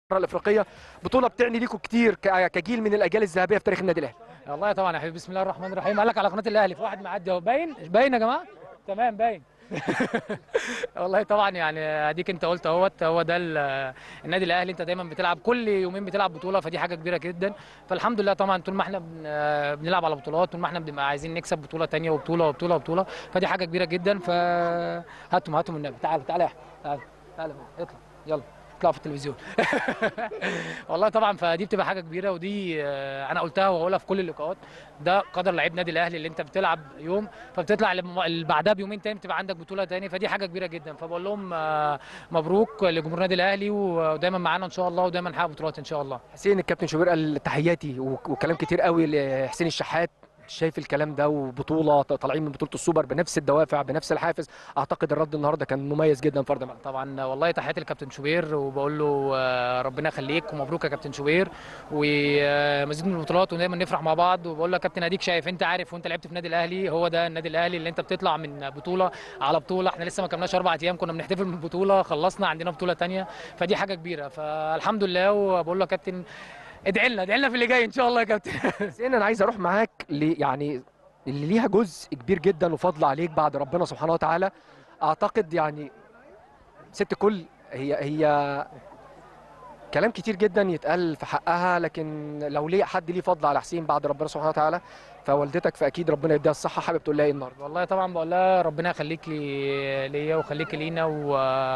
الافريقيه بطوله بتعني ليكم كتير ك- كجيل من الاجيال الذهبيه في تاريخ النادي الاهلي والله طبعا يا حبيبي بسم الله الرحمن الرحيم قال لك على قناه الاهلي في واحد معدي اهو باين باين يا جماعه تمام باين والله طبعا يعني اديك انت قلت اهوت هو ده ال- النادي الاهلي انت دايما بتلعب كل يومين بتلعب بطوله فدي حاجه كبيره جدا فالحمد لله طبعا طول ما احنا بن- بنلعب على بطولات طول ما احنا بنبقى عايزين نكسب بطوله تانية وبطوله وبطوله وبطوله فدي حاجه كبيره جدا فهاتهم هاتهم النبي تعال تعال يا احمد تعال تعال اطلع يلا اطلع في التلفزيون والله طبعا فدي بتبقى حاجه كبيره ودي آه، انا قلتها وهقولها في كل اللقاءات ده قدر لعيب نادي الاهلي اللي انت بتلعب يوم فبتطلع الم- اللي بعدها بيومين تاني بتبقى عندك بطوله تاني فدي حاجه كبيره جدا فبقول لهم آه، مبروك لجمهور النادي الاهلي ودايما معانا ان شاء الله ودايما نحقق بطولات ان شاء الله حسين الكابتن شوبير قال تحياتي و- وكلام كتير قوي لحسين الشحات شايف الكلام ده وبطوله طالعين من بطوله السوبر بنفس الدوافع بنفس الحافز اعتقد الرد النهارده كان مميز جدا فرد ملعب طبعا والله تحياتي لكابتن شوبير وبقول له آه، ربنا يخليك ومبروك يا كابتن شوبير ومزيد من البطولات ودايما نفرح مع بعض وبقول له يا كابتن اديك شايف انت عارف وانت لعبت في النادي الاهلي هو ده النادي الاهلي اللي انت بتطلع من بطوله على بطوله احنا لسه ما كملناش اربع ايام كنا بنحتفل من بطوله خلصنا عندنا بطوله تانية فدي حاجه كبيره فالحمد لله وبقول له يا كابتن ادعي لنا ادعي لنا في اللي جاي ان شاء الله يا كابتن حسين انا عايز اروح معاك ل يعني اللي ليها جزء كبير جدا وفضل عليك بعد ربنا سبحانه وتعالى اعتقد يعني ست كل هي هي كلام كتير جدا يتقال في حقها لكن لو ليه حد ليه فضل على حسين بعد ربنا سبحانه وتعالى فوالدتك فاكيد ربنا يديها الصحه حابب تقول لها ايه النهارده والله طبعا بقول لها ربنا يخليكي ليا ويخليكي لينا و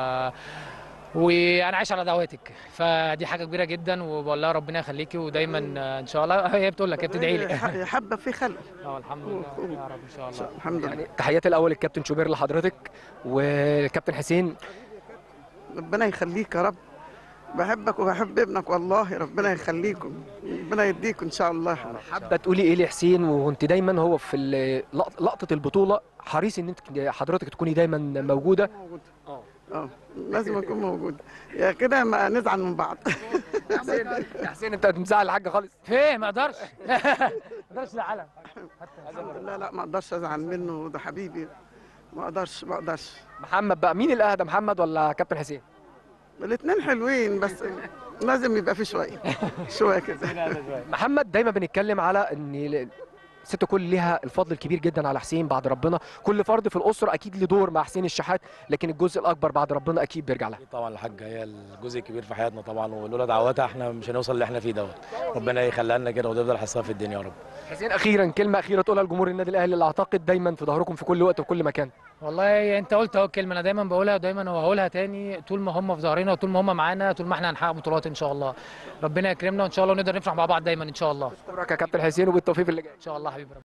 وانا عايش على دعواتك فدي حاجه كبيره جدا وبقول لها ربنا يخليكي ودايما ان شاء الله هي بتقول لك هي بتدعي لي هي حابه في خلق اه الحمد لله يا رب ان شاء الله الحمد لله يعني تحياتي الاول الكابتن شوبير لحضرتك والكابتن حسين ربنا يخليك يا رب بحبك وبحب ابنك والله ربنا يخليكم ربنا يديكم ان شاء الله حابه تقولي ايه لحسين وانت دايما هو في ال- لق- لقطه البطوله حريص ان انت حضرتك تكوني دايما موجوده موجود اه اه لازم اكون موجود يا كده ما نزعل من بعض يا حسين يا حسين انت مزعل الحاجه خالص فين ما اقدرش ما اقدرش ازعلها لا لا ما اقدرش ازعل منه ده حبيبي ما اقدرش ما اقدرش محمد بقى مين الاهدى محمد ولا كابتن حسين الاثنين حلوين بس لازم يبقى في شويه شويه كده محمد دايما بنتكلم على ان ال- ست كل ليها الفضل الكبير جدا على حسين بعد ربنا كل فرد في الاسره اكيد له دور مع حسين الشحات لكن الجزء الاكبر بعد ربنا اكيد بيرجع لها أكيد طبعا الحاجه هي الجزء الكبير في حياتنا طبعا ولولا دعواتها احنا مش هنوصل اللي احنا فيه دوت ربنا يخليها لنا كده وتفضل حسها في الدنيا يا رب حسين اخيرا كلمه اخيره تقولها لجمهور النادي الاهلي اللي اعتقد دايما في ظهركم في كل وقت وكل مكان والله انت قلت اهو الكلمه انا دايما بقولها ودايما وهقولها تاني طول ما هم في ظهرنا وطول ما هم معانا طول ما احنا هنحقق بطولات ان شاء الله ربنا يكرمنا وان شاء الله نقدر نفرح مع بعض دايما ان شاء الله اشكرك يا كابتن حسين وبالتوفيق في اللي جاي ان شاء الله حبيبي